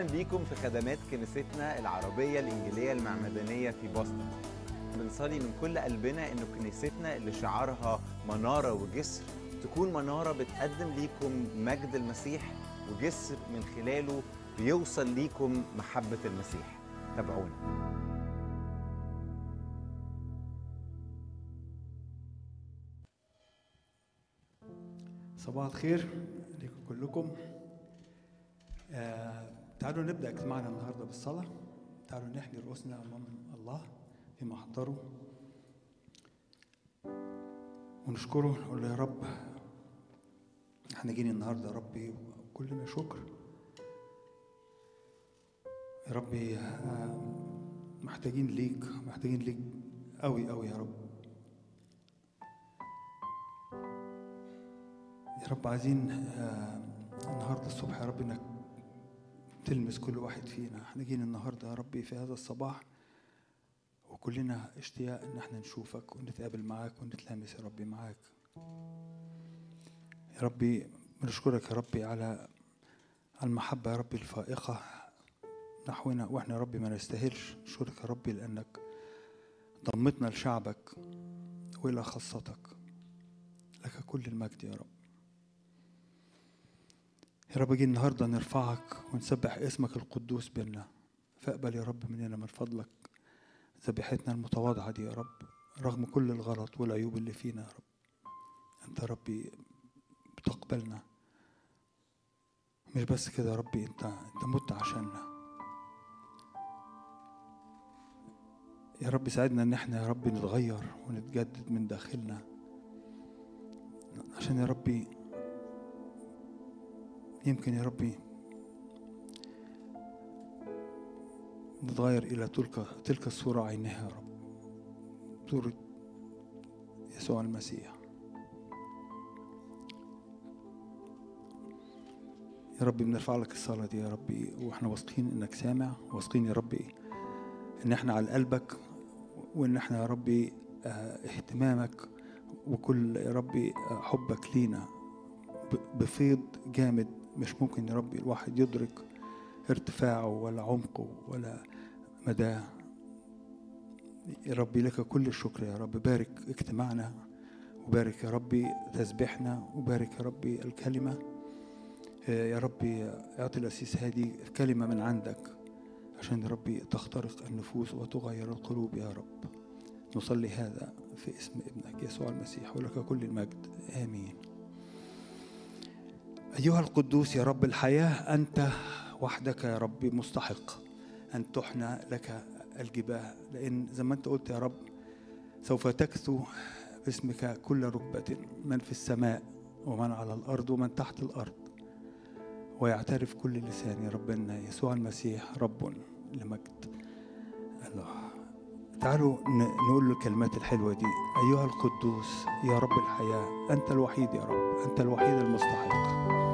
بيكم في خدمات كنيستنا العربية الإنجيلية المعمدانية في بoston بنصلي من كل قلبنا إنه كنيستنا اللي شعارها منارة وجسر تكون منارة بتقدم ليكم مجد المسيح وجسر من خلاله بيوصل ليكم محبة المسيح تابعونا صباح الخير لكم كلكم آه تعالوا نبدا اجتماعنا النهارده بالصلاه تعالوا نحني رؤوسنا امام الله في محضره ونشكره نقول له يا رب احنا جينا النهارده يا ربي كلنا شكر يا ربي آه محتاجين ليك محتاجين ليك قوي قوي يا رب يا رب عايزين آه النهارده الصبح يا رب انك تلمس كل واحد فينا احنا جينا النهارده يا ربي في هذا الصباح وكلنا اشتياق ان احنا نشوفك ونتقابل معاك ونتلامس يا ربي معاك يا ربي بنشكرك يا ربي على المحبة يا ربي الفائقة نحونا واحنا يا ربي ما نستاهلش نشكرك يا ربي لانك ضمتنا لشعبك والى خاصتك لك كل المجد يا رب يا رب جي النهاردة نرفعك ونسبح اسمك القدوس بينا فاقبل يا رب مننا من فضلك ذبيحتنا المتواضعة دي يا رب رغم كل الغلط والعيوب اللي فينا يا رب انت يا ربي بتقبلنا مش بس كده يا ربي انت انت مت عشاننا يا رب ساعدنا ان احنا يا رب نتغير ونتجدد من داخلنا عشان يا ربي يمكن يا ربي نتغير إلى تلك تلك الصورة عينها يا رب صورة يسوع المسيح يا ربي بنرفع لك الصلاة دي يا ربي واحنا واثقين انك سامع واثقين يا ربي ان احنا على قلبك وان احنا يا ربي اهتمامك وكل يا ربي حبك لينا بفيض جامد مش ممكن يا ربي الواحد يدرك ارتفاعه ولا عمقه ولا مداه يا ربي لك كل الشكر يا رب بارك اجتماعنا وبارك يا ربي تسبيحنا وبارك يا ربي الكلمة يا ربي اعطي الأسيس هذه كلمة من عندك عشان يا ربي تخترق النفوس وتغير القلوب يا رب نصلي هذا في اسم ابنك يسوع المسيح ولك كل المجد آمين أيها القدوس يا رب الحياة أنت وحدك يا رب مستحق أن تحنى لك الجباه لأن زي ما أنت قلت يا رب سوف تكثو باسمك كل ركبة من في السماء ومن على الأرض ومن تحت الأرض ويعترف كل لسان يا ربنا يسوع المسيح رب لمجد الله تعالوا نقول له الكلمات الحلوة دي أيها القدوس يا رب الحياة أنت الوحيد يا رب أنت الوحيد المستحق